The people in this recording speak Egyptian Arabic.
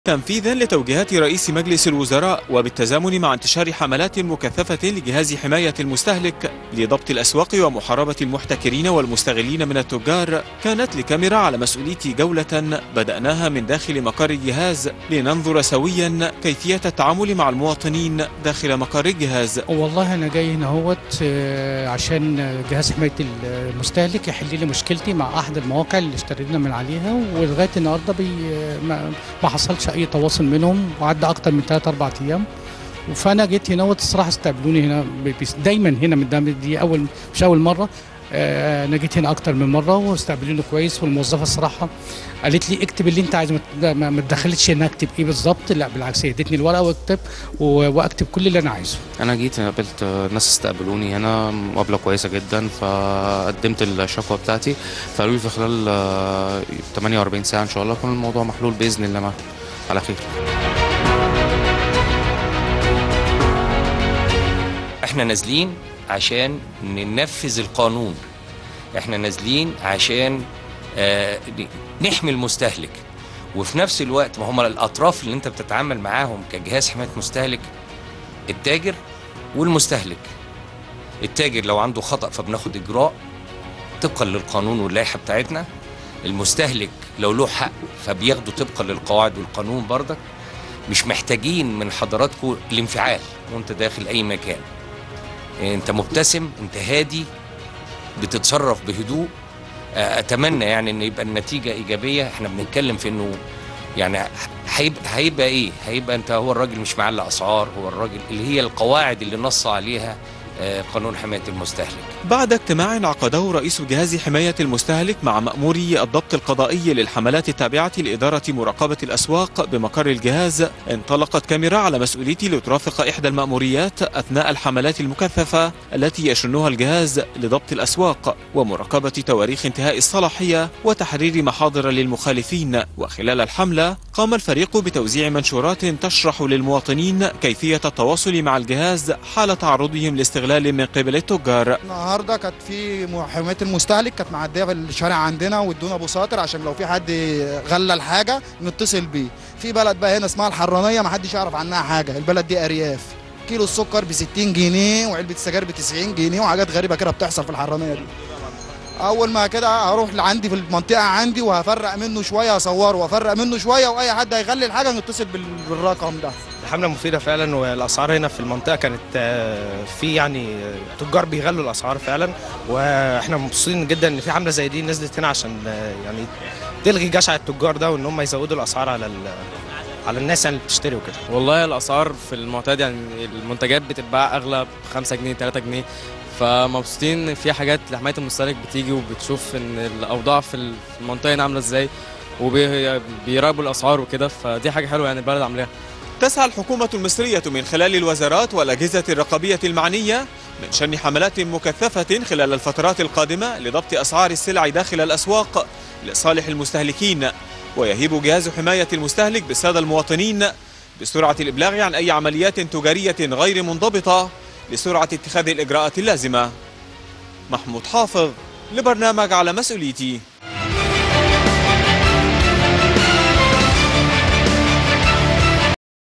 تنفيذا لتوجيهات رئيس مجلس الوزراء وبالتزامن مع انتشار حملات مكثفة لجهاز حماية المستهلك لضبط الأسواق ومحاربة المحتكرين والمستغلين من التجار كانت لكاميرا على مسؤولية جولة بدأناها من داخل مقر الجهاز لننظر سويا كيفية التعامل مع المواطنين داخل مقر الجهاز والله انا جاي هنا اهوت آه، عشان جهاز حمايه المستهلك يحل لي مشكلتي مع احد المواقع اللي اشترينا من عليها ولغايه النهارده بي ما, ما حصلش اي تواصل منهم وعدى اكتر من 3 4 ايام فانا جيت هنا الصراحه استقبلوني هنا ب- بس- دايما هنا من دام دي اول مش اول مره آه، انا جيت هنا اكتر من مره واستقبلوني كويس والموظفه الصراحه قالت لي اكتب اللي انت عايزه ما تد- ما ما تدخلتش ان اكتب ايه بالظبط لا بالعكس هي ادتني الورقه واكتب و- واكتب كل اللي انا عايزه انا جيت قابلت ناس استقبلوني هنا مقابله كويسه جدا فقدمت الشكوى بتاعتي فقالوا لي في خلال آه، 48 ساعه ان شاء الله يكون الموضوع محلول باذن الله معاكم على خير احنا نازلين عشان ننفذ القانون احنا نازلين عشان آه، نحمي المستهلك وفي نفس الوقت ما هم الاطراف اللي انت بتتعامل معاهم كجهاز حمايه مستهلك التاجر والمستهلك التاجر لو عنده خطأ فبناخد اجراء طبقا للقانون واللائحه بتاعتنا المستهلك لو له حق فبياخده طبقا للقواعد والقانون برضك مش محتاجين من حضراتكم الانفعال وانت داخل اي مكان انت مبتسم انت هادي بتتصرف بهدوء آه، اتمنى يعني ان يبقى النتيجه ايجابيه احنا بنتكلم في انه يعني هيبقى هيبقى ايه هيبقى انت هو الراجل مش معلق اسعار هو الراجل اللي هي القواعد اللي نص عليها آه، قانون حمايه المستهلك بعد اجتماع عقده رئيس جهاز حماية المستهلك مع مأموري الضبط القضائي للحملات التابعة لإدارة مراقبة الأسواق بمقر الجهاز انطلقت كاميرا على مسؤوليتي لترافق إحدى المأموريات أثناء الحملات المكثفة التي يشنها الجهاز لضبط الأسواق ومراقبة تواريخ انتهاء الصلاحية وتحرير محاضر للمخالفين وخلال الحملة قام الفريق بتوزيع منشورات تشرح للمواطنين كيفية التواصل مع الجهاز حال تعرضهم لاستغلال من قبل التجار النهارده كانت في حمايه المستهلك كانت معديه في الشارع عندنا وادونا بساطر عشان لو في حد غلى الحاجه نتصل بيه في بلد بقى هنا اسمها الحرانيه ما حدش يعرف عنها حاجه البلد دي ارياف كيلو السكر ب 60 جنيه وعلبه السجاير ب 90 جنيه وحاجات غريبه كده بتحصل في الحرانيه دي اول ما كده هروح لعندي في المنطقه عندي وهفرق منه شويه اصوره وافرق منه شويه واي حد هيغلي الحاجه نتصل بال- بالرقم ده الحملة مفيدة فعلا والأسعار هنا في المنطقة كانت آه، في يعني آه، تجار بيغلوا الأسعار فعلا وإحنا مبسوطين جدا إن في حملة زي دي نزلت هنا عشان آه، يعني تلغي جشع التجار ده وإن هم يزودوا الأسعار على ال- على الناس يعني اللي بتشتري وكده والله الاسعار في المعتاد يعني المنتجات بتتباع اغلى ب 5 جنيه 3 جنيه فمبسوطين إن في حاجات لحمايه المستهلك بتيجي وبتشوف ان الاوضاع في المنطقه هنا عامله ازاي وبيراقبوا الاسعار وكده فدي حاجه حلوه يعني البلد عاملاها تسعى الحكومة المصرية من خلال الوزارات والأجهزة الرقابية المعنية من شن حملات مكثفة خلال الفترات القادمة لضبط أسعار السلع داخل الأسواق لصالح المستهلكين ويهيب جهاز حماية المستهلك بالسادة المواطنين بسرعة الإبلاغ عن أي عمليات تجارية غير منضبطة لسرعة اتخاذ الإجراءات اللازمة محمود حافظ لبرنامج على مسؤوليتي